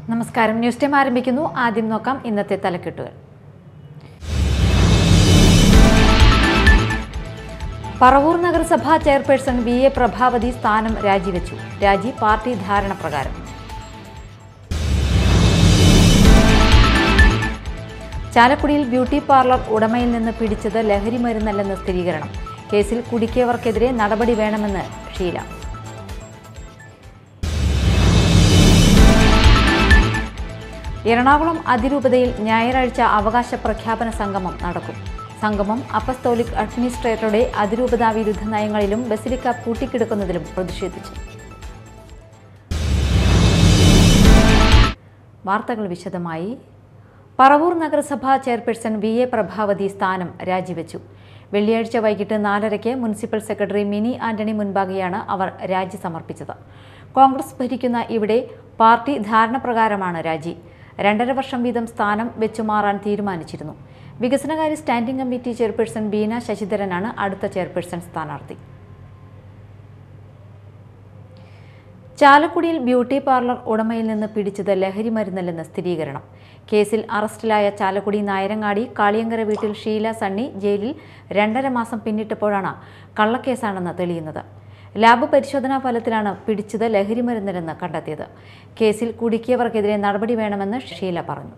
നമസ്കാരം news time ആരംഭിക്കുന്നു ആദ്യം നോക്കാം ഇന്നത്തെ തലക്കെട്ടുകൾ പറവൂർ നഗരസഭാ ചെയർപേഴ്സൺ വി എ പ്രഭാവതി സ്ഥാനം രാജിവെച്ചു രാജി പാർട്ടി ധാരണ പ്രകാരം ചാലക്കുടിയിൽ ബ്യൂട്ടി പാർലർ ഉടമയിൽ നിന്ന് പിടിച്ചത് ലഹരി മരുന്നല്ലെന്ന് സ്ഥിരീകരണം കേസിൽ കുടുക്കിയവർക്കെതിരെ നടപടി വേണമെന്ന് ഷീല എറണാകുളം അതിരൂപതയിൽ ഞായറാഴ്ച അവകാശ പ്രഖ്യാപന സംഗമം നടക്കും സംഗമം അപ്പസ്തോലിക് അഡ്മിനിസ്ട്രേറ്ററുടെ അതിരൂപതാ വിരുദ്ധ നയങ്ങളിലും ബസിലിക്ക പൂട്ടിക്കിടക്കുന്നതിലും പ്രതിഷേധിച്ചു വാർത്തകൾ വിശദമായി പറവൂർ നഗരസഭാ ചെയർപേഴ്സൺ വി എ പ്രഭാവതി സ്ഥാനം രാജിവെച്ചു വെള്ളിയാഴ്ച വൈകിട്ട് നാലരയ്ക്ക് മുനിസിപ്പൽ സെക്രട്ടറി മിനി ആന്റണി മുൻപാകെയാണ് അവർ രാജി സമർപ്പിച്ചത് കോൺഗ്രസ് ഭരിക്കുന്ന ഇവിടെ പാർട്ടി ധാരണപ്രകാരമാണ് രാജി രണ്ടര വർഷം വീതം സ്ഥാനം വെച്ചുമാറാൻ തീരുമാനിച്ചിരുന്നു വികസനകാര്യ സ്റ്റാൻഡിംഗ് കമ്മിറ്റി ചെയർപേഴ്സൺ ബീന ശശിധരനാണ് അടുത്ത ചെയർപേഴ്സൺ സ്ഥാനാർത്ഥി ചാലക്കുടിയിൽ ബ്യൂട്ടി പാർലർ ഉടമയിൽ നിന്ന് പിടിച്ചത് ലഹരി മരുന്നല്ലെന്ന് സ്ഥിരീകരണം കേസിൽ അറസ്റ്റിലായ ചാലക്കുടി നായരങ്ങാടി കാളിയങ്കര വീട്ടിൽ ഷീല സണ്ണി ജയിലിൽ രണ്ടര മാസം പിന്നിട്ടപ്പോഴാണ് കള്ളക്കേസാണെന്ന് തെളിയുന്നത് ലാബ് പരിശോധനാ ഫലത്തിലാണ് പിടിച്ചത് ലഹരി മരുന്നല്ലെന്ന് കണ്ടെത്തിയത് കേസിൽ കുടുക്കിയവർക്കെതിരെ നടപടി വേണമെന്ന് ഷീല പറഞ്ഞു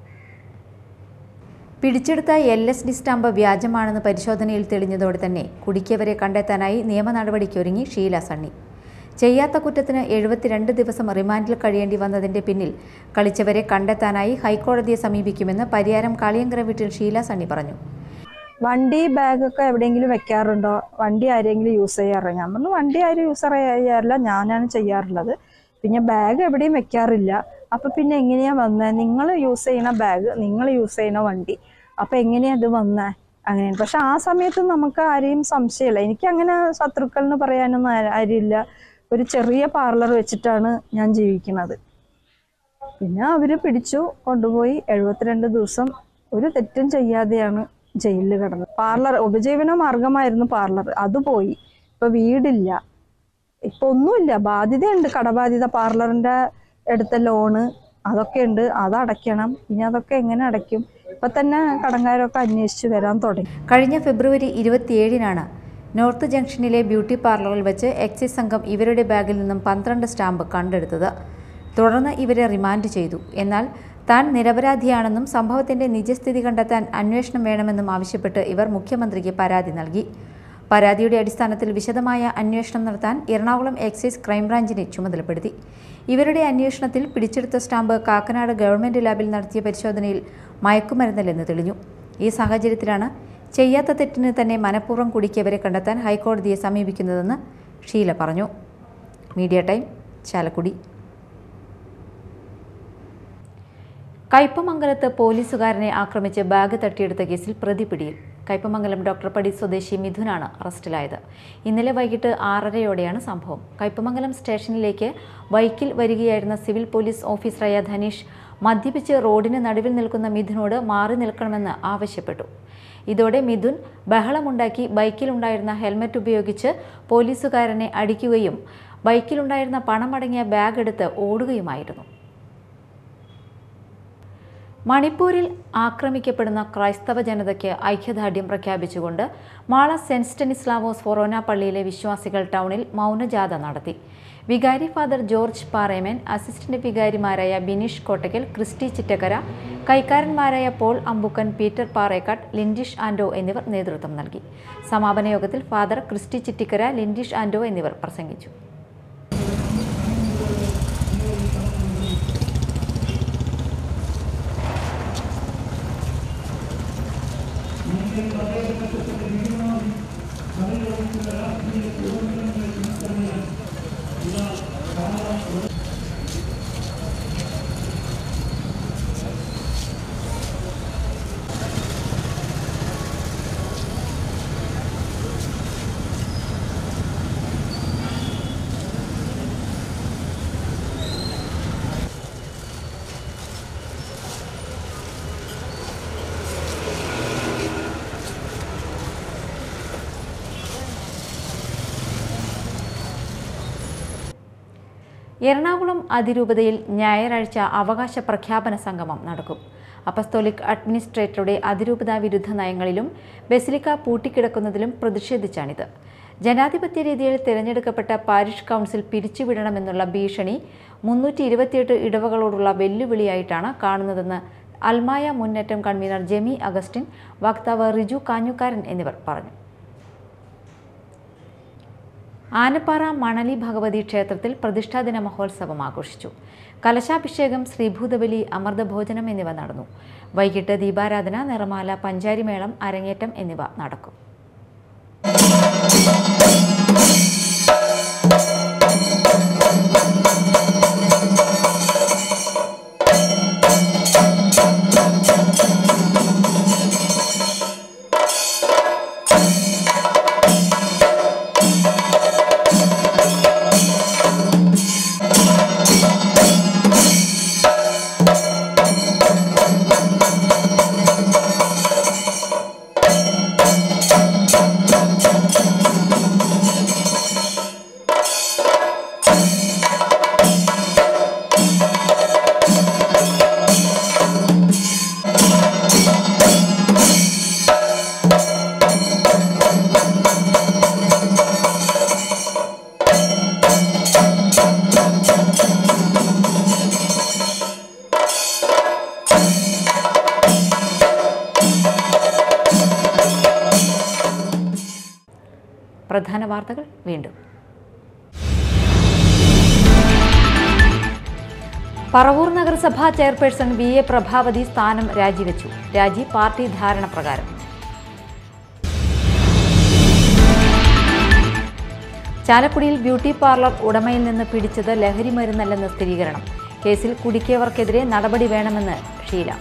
പിടിച്ചെടുത്ത എൽ എസ് ഡി സ്റ്റാമ്പ് വ്യാജമാണെന്ന് പരിശോധനയിൽ തെളിഞ്ഞതോടെ തന്നെ കുടുക്കിയവരെ കണ്ടെത്താനായി നിയമ നടപടിക്കൊരുങ്ങി ഷീല സണ്ണി ചെയ്യാത്ത കുറ്റത്തിന് എഴുപത്തിരണ്ട് ദിവസം റിമാൻഡിൽ കഴിയേണ്ടി വന്നതിന്റെ പിന്നിൽ കളിച്ചവരെ കണ്ടെത്താനായി ഹൈക്കോടതിയെ സമീപിക്കുമെന്ന് പരിയാരം കാളിയങ്കര വീട്ടിൽ ഷീല സണ്ണി പറഞ്ഞു വണ്ടി ബാഗൊക്കെ എവിടെയെങ്കിലും വെക്കാറുണ്ടോ വണ്ടി ആരെങ്കിലും യൂസ് ചെയ്യാറുണ്ടോ ഞാൻ പറഞ്ഞു വണ്ടി ആരും യൂസ് ചെയ്യാറില്ല ഞാനാണ് ചെയ്യാറുള്ളത് പിന്നെ ബാഗ് എവിടെയും വെക്കാറില്ല അപ്പൊ പിന്നെ എങ്ങനെയാ വന്നത് നിങ്ങൾ യൂസ് ചെയ്യണ ബാഗ് നിങ്ങൾ യൂസ് ചെയ്യണ വണ്ടി അപ്പൊ എങ്ങനെയാ അത് വന്നേ അങ്ങനെയാണ് പക്ഷെ ആ സമയത്ത് നമുക്ക് ആരെയും സംശയമില്ല എനിക്ക് അങ്ങനെ ശത്രുക്കൾ എന്ന് പറയാനൊന്നും ആ- ആരുമില്ല ഒരു ചെറിയ പാർലർ വെച്ചിട്ടാണ് ഞാൻ ജീവിക്കുന്നത് പിന്നെ അവര് പിടിച്ചു കൊണ്ടുപോയി എഴുപത്തിരണ്ട് ദിവസം ഒരു തെറ്റും ചെയ്യാതെയാണ് ജയിലിൽ കിടന്നത് പാർലർ ഉപജീവന മാർഗമായിരുന്നു പാർലർ അത് പോയി ഇപ്പൊ വീടില്ല ഇപ്പൊ ഒന്നുമില്ല ബാധ്യതയുണ്ട് കടബാധ്യത പാർലറിന്റെ എടുത്ത ലോണ് അതൊക്കെ ഉണ്ട് അത് അടയ്ക്കണം ഇനി അതൊക്കെ എങ്ങനെ അടയ്ക്കും ഇപ്പൊ തന്നെ കടങ്കാരൊക്കെ അന്വേഷിച്ചു വരാൻ തുടങ്ങി കഴിഞ്ഞ ഫെബ്രുവരി ഇരുപത്തിയേഴിനാണ് നോർത്ത് ജംഗ്ഷനിലെ ബ്യൂട്ടി പാർലറിൽ വെച്ച് എക്സൈസ് സംഘം ഇവരുടെ ബാഗിൽ നിന്നും പന്ത്രണ്ട് സ്റ്റാമ്പ് കണ്ടെടുത്തത് തുടർന്ന് ഇവരെ റിമാൻഡ് ചെയ്തു എന്നാൽ താൻ നിരപരാധിയാണെന്നും സംഭവത്തിന്റെ നിജസ്ഥിതി കണ്ടെത്താൻ അന്വേഷണം വേണമെന്നും ആവശ്യപ്പെട്ട് ഇവർ മുഖ്യമന്ത്രിക്ക് പരാതി നൽകി പരാതിയുടെ അടിസ്ഥാനത്തിൽ വിശദമായ അന്വേഷണം നടത്താൻ എറണാകുളം എക്സൈസ് ക്രൈംബ്രാഞ്ചിനെ ചുമതലപ്പെടുത്തി ഇവരുടെ അന്വേഷണത്തിൽ പിടിച്ചെടുത്ത സ്റ്റാമ്പ് കാക്കനാട് ഗവൺമെന്റ് ലാബിൽ നടത്തിയ പരിശോധനയിൽ മയക്കുമരുന്നല്ലെന്ന് തെളിഞ്ഞു ഈ സാഹചര്യത്തിലാണ് ചെയ്യാത്ത തെറ്റിന് തന്നെ മനഃപൂർവ്വം കുടുക്കിയവരെ കണ്ടെത്താൻ ഹൈക്കോടതിയെ സമീപിക്കുന്നതെന്ന് ഷീല പറഞ്ഞു മീഡിയ ടൈം ചാലക്കുടി കയ്പമംഗലത്ത് പോലീസുകാരനെ ആക്രമിച്ച് ബാഗ് തട്ടിയെടുത്ത കേസിൽ പ്രതി പിടിയിൽ കയ്പമംഗലം ഡോക്ടർ പടി സ്വദേശി മിഥുനാണ് അറസ്റ്റിലായത് ഇന്നലെ വൈകിട്ട് ആറരയോടെയാണ് സംഭവം കയ്പമംഗലം സ്റ്റേഷനിലേക്ക് ബൈക്കിൽ വരികയായിരുന്ന സിവിൽ പോലീസ് ഓഫീസറായ ധനീഷ് മദ്യപിച്ച് റോഡിന് നടുവിൽ നിൽക്കുന്ന മിഥുനോട് മാറി നിൽക്കണമെന്ന് ആവശ്യപ്പെട്ടു ഇതോടെ മിഥുൻ ബഹളമുണ്ടാക്കി ബൈക്കിലുണ്ടായിരുന്ന ഹെൽമറ്റ് ഉപയോഗിച്ച് പോലീസുകാരനെ അടിക്കുകയും ബൈക്കിലുണ്ടായിരുന്ന പണമടങ്ങിയ ബാഗ് എടുത്ത് ഓടുകയുമായിരുന്നു മണിപ്പൂരിൽ ആക്രമിക്കപ്പെടുന്ന ക്രൈസ്തവ ജനതയ്ക്ക് ഐക്യദാർഢ്യം പ്രഖ്യാപിച്ചുകൊണ്ട് മാള സെന്റ് സ്റ്റനിസ്ലാവോസ് ഫൊറോന പള്ളിയിലെ വിശ്വാസികൾ ടൗണിൽ മൗനജാഥ നടത്തി വികാരി ഫാദർ ജോർജ് പാറേമൻ അസിസ്റ്റന്റ് വികാരിമാരായ ബിനീഷ് കോട്ടയ്ക്കൽ ക്രിസ്റ്റി ചിറ്റക്കര കൈക്കാരന്മാരായ പോൾ അമ്പുക്കൻ പീറ്റർ പാറേക്കാട്ട് ലിൻഡിഷ് ആൻഡോ എന്നിവർ നേതൃത്വം നൽകി സമാപന യോഗത്തിൽ ഫാദർ ക്രിസ്റ്റി ചിറ്റിക്കര ലിൻഡിഷ് ആൻഡോ എന്നിവർ പ്രസംഗിച്ചു എറണാകുളം അതിരൂപതയിൽ ഞായറാഴ്ച അവകാശ പ്രഖ്യാപന സംഗമം നടക്കും അപ്പസ്തോലിക് അഡ്മിനിസ്ട്രേറ്ററുടെ അതിരൂപതാ വിരുദ്ധ നയങ്ങളിലും ബസിലിക്ക പൂട്ടിക്കിടക്കുന്നതിലും പ്രതിഷേധിച്ചാണിത് ജനാധിപത്യ രീതിയിൽ തിരഞ്ഞെടുക്കപ്പെട്ട പാരിഷ് കൗൺസിൽ പിരിച്ചുവിടണമെന്നുള്ള ഭീഷണി മുന്നൂറ്റി ഇരുപത്തിയെട്ട് ഇടവകളോടുള്ള വെല്ലുവിളിയായിട്ടാണ് കാണുന്നതെന്ന് അൽമായ മുന്നേറ്റം കൺവീനർ ജെമി അഗസ്റ്റിൻ വക്താവ് റിജു കാഞ്ഞുകാരൻ എന്നിവർ പറഞ്ഞു ആനപ്പാറ മണലി ഭഗവതി ക്ഷേത്രത്തിൽ പ്രതിഷ്ഠാദിന മഹോത്സവം ആഘോഷിച്ചു കലശാഭിഷേകം ശ്രീഭൂതബലി അമൃതഭോജനം എന്നിവ നടന്നു വൈകിട്ട് ദീപാരാധന നിറമാല പഞ്ചാരിമേളം അരങ്ങേറ്റം എന്നിവ നടക്കും പ്രധാന വാർത്തകൾ വീണ്ടും പറവൂർ നഗരസഭാ ചെയർപേഴ്സൺ വി എ പ്രഭാവതി സ്ഥാനം രാജിവെച്ചു രാജി പാർട്ടി ധാരണ പ്രകാരം ചാലക്കുടിയിൽ ബ്യൂട്ടി പാർലർ ഉടമയിൽ നിന്ന് പിടിച്ചത് ലഹരി മരുന്നല്ലെന്ന് സ്ഥിരീകരണം കേസിൽ കുടുക്കിയവർക്കെതിരെ നടപടി വേണമെന്ന് ഷീല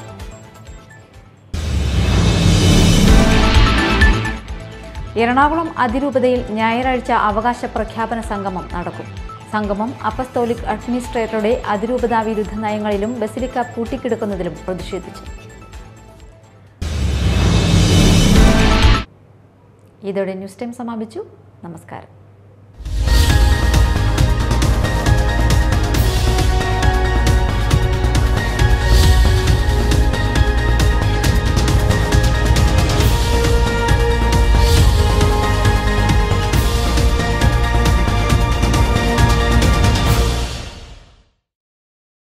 എറണാകുളം അതിരൂപതയിൽ ഞായറാഴ്ച അവകാശ പ്രഖ്യാപന സംഗമം നടക്കും സംഗമം അപ്പസ്തോലിക് അഡ്മിനിസ്ട്രേറ്ററുടെ അതിരൂപതാ വിരുദ്ധ നയങ്ങളിലും ബസിലിക്ക പൂട്ടിക്കിടക്കുന്നതിലും പ്രതിഷേധിച്ചു ഇതോടെ ന്യൂസ് ടൈം സമാപിച്ചു നമസ്കാരം